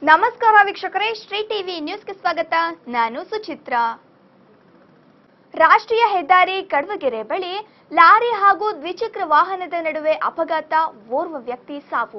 ನಮಸ್ಕಾರ ವೀಕ್ಷಕರೇ ಶ್ರೀ ಟಿವಿ ನ್ಯೂಸ್ಗೆ ಸ್ವಾಗತ ನಾನು ಸುಚಿತ್ರ ರಾಷ್ಟ್ರೀಯ ಹೆದ್ದಾರಿ ಕಡವಗೆರೆ ಬಳಿ ಲಾರಿ ಹಾಗೂ ದ್ವಿಚಕ್ರ ವಾಹನದ ನಡುವೆ ಅಪಘಾತ ಓರ್ವ ವ್ಯಕ್ತಿ ಸಾವು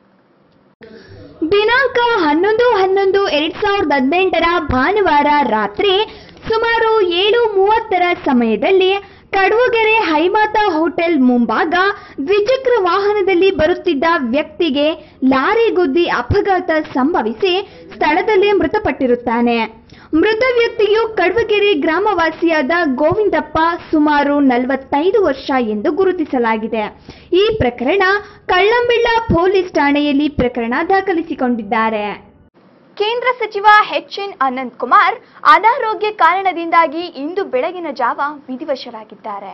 ದಿನಾಂಕ ಹನ್ನೊಂದು ಹನ್ನೊಂದು ಎರಡ್ ಸಾವಿರದ ಹದಿನೆಂಟರ ಭಾನುವಾರ ರಾತ್ರಿ ಸುಮಾರು ಏಳು ಮೂವತ್ತರ ಸಮಯದಲ್ಲಿ ಕಡವಗೆರೆ ಹೈಮಾತಾ ಹೋಟೆಲ್ ಮುಂಭಾಗ ದ್ವಿಚಕ್ರ ವಾಹನದಲ್ಲಿ ಬರುತ್ತಿದ್ದ ವ್ಯಕ್ತಿಗೆ ಲಾರಿ ಗುದ್ದಿ ಅಪಘಾತ ಸಂಭವಿಸಿ ಸ್ಥಳದಲ್ಲೇ ಮೃತಪಟ್ಟಿರುತ್ತಾನೆ ಮೃತ ವ್ಯಕ್ತಿಯು ಕಡವಗೆರೆ ಗ್ರಾಮವಾಸಿಯಾದ ಗೋವಿಂದಪ್ಪ ಸುಮಾರು ನಲವತ್ತೈದು ವರ್ಷ ಎಂದು ಗುರುತಿಸಲಾಗಿದೆ ಈ ಪ್ರಕರಣ ಕಳ್ಳಂಬೆಳ್ಳ ಪೊಲೀಸ್ ಠಾಣೆಯಲ್ಲಿ ಪ್ರಕರಣ ದಾಖಲಿಸಿಕೊಂಡಿದ್ದಾರೆ ಕೇಂದ್ರ ಸಚಿವ ಎಚ್ ಎನ್ ಅನಂತ್ ಕುಮಾರ್ ಅನಾರೋಗ್ಯ ಕಾರಣದಿಂದಾಗಿ ಇಂದು ಬೆಳಗಿನ ಜಾವ ವಿಧಿವಶರಾಗಿದ್ದಾರೆ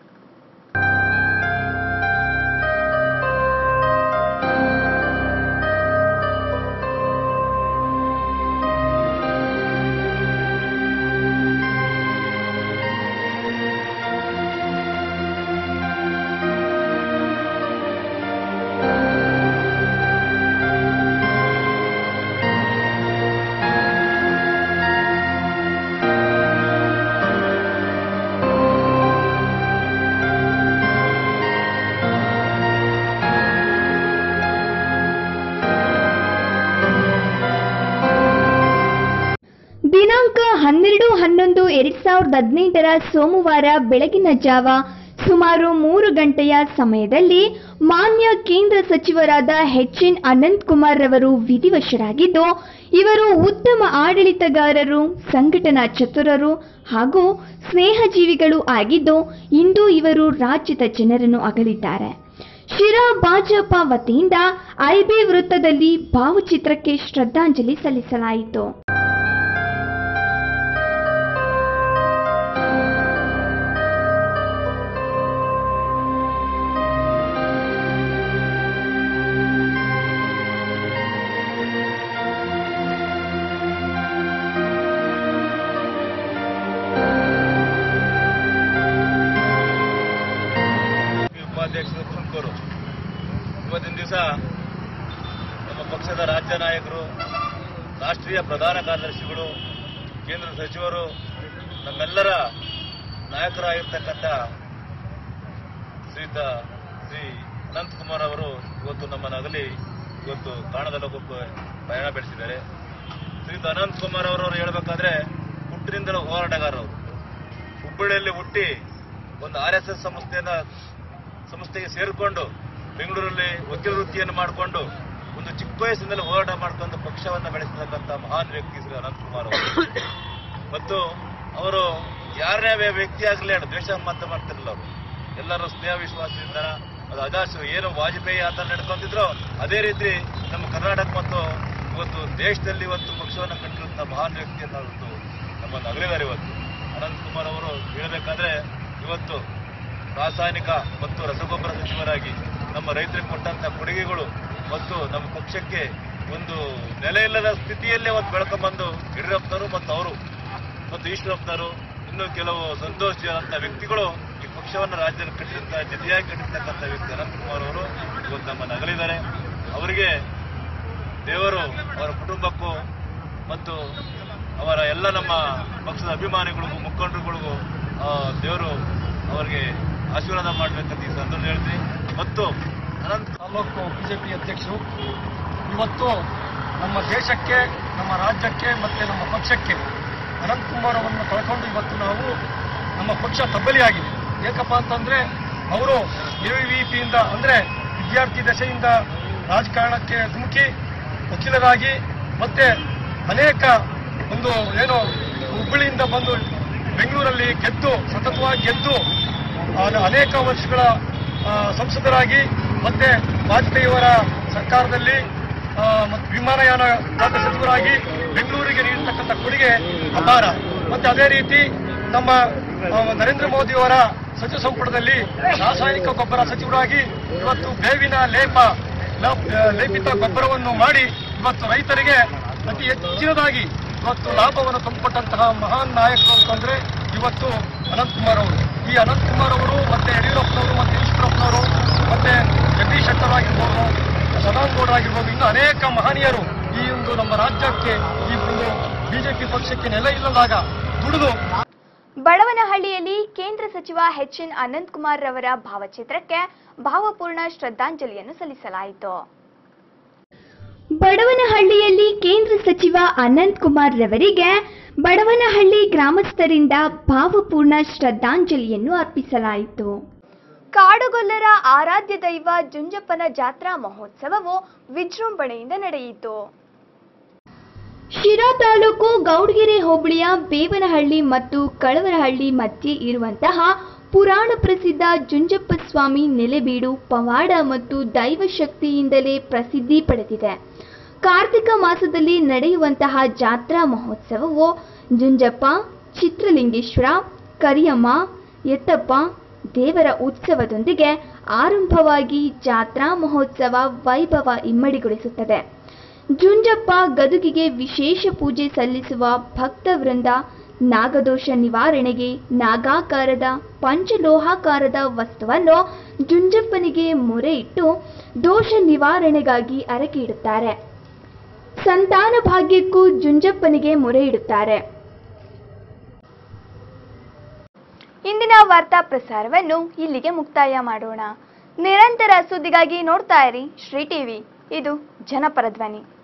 ದಿನಾಂಕ ಹನ್ನೆರಡು ಹನ್ನೊಂದು ಎರಡ್ ಸಾವಿರದ ಹದಿನೆಂಟರ ಸೋಮವಾರ ಬೆಳಗಿನ ಜಾವ ಸುಮಾರು ಮೂರು ಗಂಟೆಯ ಸಮಯದಲ್ಲಿ ಮಾನ್ಯ ಕೇಂದ್ರ ಸಚಿವರಾದ ಎಚ್ ಎನ್ ಅನಂತ್ ಕುಮಾರ್ ರವರು ವಿಧಿವಶರಾಗಿದ್ದು ಇವರು ಉತ್ತಮ ಆಡಳಿತಗಾರರು ಸಂಘಟನಾ ಚತುರರು ಹಾಗೂ ಸ್ನೇಹಜೀವಿಗಳು ಆಗಿದ್ದು ಇಂದು ಇವರು ರಾಜ್ಯದ ಜನರನ್ನು ಅಗಲಿದ್ದಾರೆ ಶಿರಾ ಭಾಜಪ ವತಿಯಿಂದ ಐಬಿ ವೃತ್ತದಲ್ಲಿ ಭಾವಚಿತ್ರಕ್ಕೆ ಶ್ರದ್ಧಾಂಜಲಿ ಸಲ್ಲಿಸಲಾಯಿತು ಉಪಾಧ್ಯಕ್ಷರು ತುಮಕೂರು ಇವತ್ತಿನ ದಿವಸ ನಮ್ಮ ಪಕ್ಷದ ರಾಜ್ಯ ನಾಯಕರು ರಾಷ್ಟ್ರೀಯ ಪ್ರಧಾನ ಕಾರ್ಯದರ್ಶಿಗಳು ಕೇಂದ್ರ ಸಚಿವರು ನಮ್ಮೆಲ್ಲರ ನಾಯಕರಾಗಿರ್ತಕ್ಕಂಥ ಶ್ರೀಯುತ ಶ್ರೀ ಅನಂತಕುಮಾರ್ ಅವರು ಇವತ್ತು ನಮ್ಮನ್ನು ಅಗಲಿ ಇವತ್ತು ಕಾಣದ ಲೋಕಕ್ಕೆ ಪ್ರಯಾಣ ಬೆಳೆಸಿದ್ದಾರೆ ಶ್ರೀಯುತ ಅನಂತಕುಮಾರ್ ಅವರವರು ಹೇಳಬೇಕಾದ್ರೆ ಹುಟ್ಟಿನಿಂದಲೂ ಹೋರಾಟಗಾರರು ಹುಬ್ಬಳ್ಳಿಯಲ್ಲಿ ಹುಟ್ಟಿ ಒಂದು ಆರ್ ಎಸ್ ಎಸ್ ಸಂಸ್ಥೆಯನ್ನ ಸಂಸ್ಥೆಗೆ ಸೇರಿಕೊಂಡು ಬೆಂಗಳೂರಲ್ಲಿ ವಕೀಲ ವೃತ್ತಿಯನ್ನು ಮಾಡಿಕೊಂಡು ಒಂದು ಚಿಕ್ಕ ವಯಸ್ಸಿನಲ್ಲಿ ಹೋರಾಟ ಮಾಡಿಕೊಂಡು ಪಕ್ಷವನ್ನು ಬೆಳೆಸತಕ್ಕಂಥ ಮಹಾನ್ ವ್ಯಕ್ತಿ ಶ್ರೀ ಅನಂತಕುಮಾರ್ ಅವರು ಮತ್ತು ಅವರು ಯಾರೇ ವ್ಯಕ್ತಿ ಆಗಲಿ ಅಣ್ಣ ದ್ವೇಷ ಮಾತ್ರ ಮಾಡ್ತಿರಲಿಲ್ಲ ಅವರು ಎಲ್ಲರೂ ಸ್ನೇಹ ವಿಶ್ವಾಸದಿಂದ ಅದು ಅದಾಸು ಏನು ವಾಜಪೇಯಿ ಆತ ನಡ್ಕೊಂತಿದ್ರು ಅದೇ ರೀತಿ ನಮ್ಮ ಕರ್ನಾಟಕ ಮತ್ತು ಇವತ್ತು ದೇಶದಲ್ಲಿ ಇವತ್ತು ಪಕ್ಷವನ್ನು ಕಟ್ಟಿರುವಂಥ ಮಹಾನ್ ವ್ಯಕ್ತಿಯನ್ನು ಇವತ್ತು ನಮ್ಮನ್ನು ಅಗಲಿದ್ದಾರೆ ಇವತ್ತು ಅನಂತಕುಮಾರ್ ಅವರು ಹೇಳಬೇಕಾದ್ರೆ ಇವತ್ತು ರಾಸಾಯನಿಕ ಮತ್ತು ರಸಗೊಬ್ಬರ ಸಚಿವರಾಗಿ ನಮ್ಮ ರೈತರಿಗೆ ಕೊಟ್ಟಂತ ಕೊಡುಗೆಗಳು ಮತ್ತು ನಮ್ಮ ಪಕ್ಷಕ್ಕೆ ಒಂದು ನೆಲೆ ಇಲ್ಲದ ಸ್ಥಿತಿಯಲ್ಲೇ ಅವತ್ತು ಬೆಳ್ಕೊಂಬಂದು ಯಡಿಯೂರಪ್ಪನವರು ಮತ್ತು ಅವರು ಮತ್ತು ಈಶ್ವರಪ್ಪನವರು ಇನ್ನು ಕೆಲವು ಸಂತೋಷ್ ಅಂತ ವ್ಯಕ್ತಿಗಳು ಈ ಪಕ್ಷವನ್ನು ರಾಜ್ಯದಲ್ಲಿ ಕಟ್ಟಿದಂತ ಜೊತೆಯಾಗಿ ಕಟ್ಟಿರ್ತಕ್ಕಂಥ ವ್ಯಕ್ತಿ ಅನಂತಕುಮಾರ್ ಅವರು ಇವತ್ತು ನಮ್ಮನ್ನು ಅಗಲಿದ್ದಾರೆ ಅವರಿಗೆ ದೇವರು ಅವರ ಕುಟುಂಬಕ್ಕೂ ಮತ್ತು ಅವರ ಎಲ್ಲ ನಮ್ಮ ಪಕ್ಷದ ಅಭಿಮಾನಿಗಳಿಗೂ ಮುಖಂಡರುಗಳಿಗೂ ಆ, ದೇವರು ಅವರಿಗೆ ಆಶೀರ್ವಾದ ಮಾಡಬೇಕಂತ ಈ ಸಂದರ್ಭ ಹೇಳ್ತೀನಿ ಮತ್ತು ಅನಂತ ತಾಲೂಕು ಬಿಜೆಪಿ ಅಧ್ಯಕ್ಷರು ಇವತ್ತು ನಮ್ಮ ದೇಶಕ್ಕೆ ನಮ್ಮ ರಾಜ್ಯಕ್ಕೆ ಮತ್ತೆ ನಮ್ಮ ಪಕ್ಷಕ್ಕೆ ಅನಂತಕುಮಾರ್ ಅವರನ್ನು ಕಳ್ಕೊಂಡು ಇವತ್ತು ನಾವು ನಮ್ಮ ಪಕ್ಷ ತಬ್ಬಲಿಯಾಗಿದೆ ಏಕಪ್ಪ ಅಂತಂದ್ರೆ ಅವರು ಎವಿವಿಪಿಯಿಂದ ಅಂದ್ರೆ ವಿದ್ಯಾರ್ಥಿ ದಶೆಯಿಂದ ರಾಜಕಾರಣಕ್ಕೆ ಧುಮುಕಿ ವಕೀಲರಾಗಿ ಮತ್ತೆ ಅನೇಕ ಒಂದು ಏನು ಹುಬ್ಬಳ್ಳಿಯಿಂದ ಬಂದು ಬೆಂಗಳೂರಲ್ಲಿ ಗೆದ್ದು ಸತತವಾಗಿ ಗೆದ್ದು ಆ- ಅನೇಕ ವರ್ಷಗಳ ಆ, ಸಂಸದರಾಗಿ ಮತ್ತೆ ವಾಜಪೇಯಿಯವರ ಸರ್ಕಾರದಲ್ಲಿ ಆ, ಮತ್ತು ವಿಮಾನಯಾನ ಖಾತೆ ಸಚಿವರಾಗಿ ಬೆಂಗಳೂರಿಗೆ ನೀಡತಕ್ಕಂಥ ಕೊಡುಗೆ ಅಪಾರ ಮತ್ತೆ ಅದೇ ರೀತಿ ನಮ್ಮ ಆ, ನರೇಂದ್ರ ಮೋದಿಯವರ ಸಚಿವ ಸಂಪುಟದಲ್ಲಿ ರಾಸಾಯನಿಕ ಗೊಬ್ಬರ ಸಚಿವರಾಗಿ ಇವತ್ತು ಬೇವಿನ ಲೇಪ ಲ- ಲೇಪಿತ ಗೊಬ್ಬರವನ್ನು ಮಾಡಿ ಇವತ್ತು ರೈತರಿಗೆ ಅತಿ ಹೆಚ್ಚಿನದಾಗಿ ಇವತ್ತು ಲಾಭವನ್ನು ತಂದುಕೊಟ್ಟಂತಹ ಮಹಾನ್ ನಾಯಕರು ಅಂತಂದ್ರೆ ಇವತ್ತು ಅನಂತಕುಮಾರ್ ಅವರು ಈ ಅನಂತಕುಮಾರ್ ಅವರು ಮತ್ತೆ ಯಡಿಯೂರಪ್ಪನವರು ಮತ್ತೆ ಈಶ್ವರಪ್ಪನವರು ಮತ್ತೆ ಜಗದೀಶ್ ಶೆಟ್ಟರ್ ಆಗಿರ್ಬೋದು ಸದಾನಗೌಡ ಆಗಿರ್ಬೋದು ಇನ್ನು ಅನೇಕ ಮಹನೀಯರು ಈ ಒಂದು ನಮ್ಮ ರಾಜ್ಯಕ್ಕೆ ಈ ಒಂದು ಬಿಜೆಪಿ ಪಕ್ಷಕ್ಕೆ ನೆಲೆ ಇಲ್ಲದಾಗ ದುಡಿದು ಬಡವನಹಳ್ಳಿಯಲ್ಲಿ ಕೇಂದ್ರ ಸಚಿವ ಎಚ್ ಎನ್ ಅನಂತಕುಮಾರ್ ರವರ ಭಾವಚಿತ್ರಕ್ಕೆ ಭಾವಪೂರ್ಣ ಶ್ರದ್ಧಾಂಜಲಿಯನ್ನು ಸಲ್ಲಿಸಲಾಯಿತು ಬಡವನಹಳ್ಳಿಯಲ್ಲಿ ಕೇಂದ್ರ ಸಚಿವ ಅನಂತ್ ಕುಮಾರ್ ರವರಿಗೆ ಬಡವನಹಳ್ಳಿ ಗ್ರಾಮಸ್ಥರಿಂದ ಭಾವಪೂರ್ಣ ಶ್ರದ್ಧಾಂಜಲಿಯನ್ನು ಅರ್ಪಿಸಲಾಯಿತು ಕಾಡುಗೊಲ್ಲರ ಆರಾಧ್ಯ ದೈವ ಜುಂಜಪ್ಪನ ಜಾತ್ರಾ ಮಹೋತ್ಸವವು ವಿಜೃಂಭಣೆಯಿಂದ ನಡೆಯಿತು ಶಿರಾ ತಾಲೂಕು ಗೌಡಗೆರೆ ಹೋಬಳಿಯ ಬೇವನಹಳ್ಳಿ ಮತ್ತು ಕಳವರಹಳ್ಳಿ ಮಧ್ಯೆ ಇರುವಂತಹ ಪುರಾಣ ಪ್ರಸಿದ್ಧ ಜುಂಜಪ್ಪ ಸ್ವಾಮಿ ನೆಲೆಬೀಡು ಪವಾಡ ಮತ್ತು ದೈವಶಕ್ತಿಯಿಂದಲೇ ಪ್ರಸಿದ್ಧಿ ಪಡೆದಿದೆ ಕಾರ್ತಿಕ ಮಾಸದಲ್ಲಿ ನಡೆಯುವಂತಹ ಜಾತ್ರಾ ಮಹೋತ್ಸವವು ಜುಂಜಪ್ಪ ಚಿತ್ರಲಿಂಗೇಶ್ವರ ಕರಿಯಮ್ಮ ಎತ್ತಪ್ಪ ದೇವರ ಉತ್ಸವದೊಂದಿಗೆ ಆರಂಭವಾಗಿ ಜಾತ್ರಾ ಮಹೋತ್ಸವ ವೈಭವ ಇಮ್ಮಡಿಗೊಳಿಸುತ್ತದೆ ಜುಂಜಪ್ಪ ಗದುಗಿಗೆ ವಿಶೇಷ ಪೂಜೆ ಸಲ್ಲಿಸುವ ಭಕ್ತ ವೃಂದ ನಾಗದೋಷ ನಿವಾರಣೆಗೆ ನಾಗಾಕಾರದ ಪಂಚಲೋಹಾಕಾರದ ವಸ್ತುವನ್ನು ಜುಂಜಪ್ಪನಿಗೆ ಮೊರೆ ಇಟ್ಟು ದೋಷ ನಿವಾರಣೆಗಾಗಿ ಅರಕೆ ಇಡುತ್ತಾರೆ ಸಂತಾನ ಭಾಗ್ಯಕ್ಕೂ ಜುಂಜಪ್ಪನಿಗೆ ಮೊರೆ ಇಡುತ್ತಾರೆ ಇಂದಿನ ವಾರ್ತಾ ಪ್ರಸಾರವನ್ನು ಇಲ್ಲಿಗೆ ಮುಕ್ತಾಯ ಮಾಡೋಣ ನಿರಂತರ ಸುದ್ದಿಗಾಗಿ ನೋಡ್ತಾ ಇರಿ ಶ್ರೀ ಟಿವಿ ಇದು ಜನಪರ ಧ್ವನಿ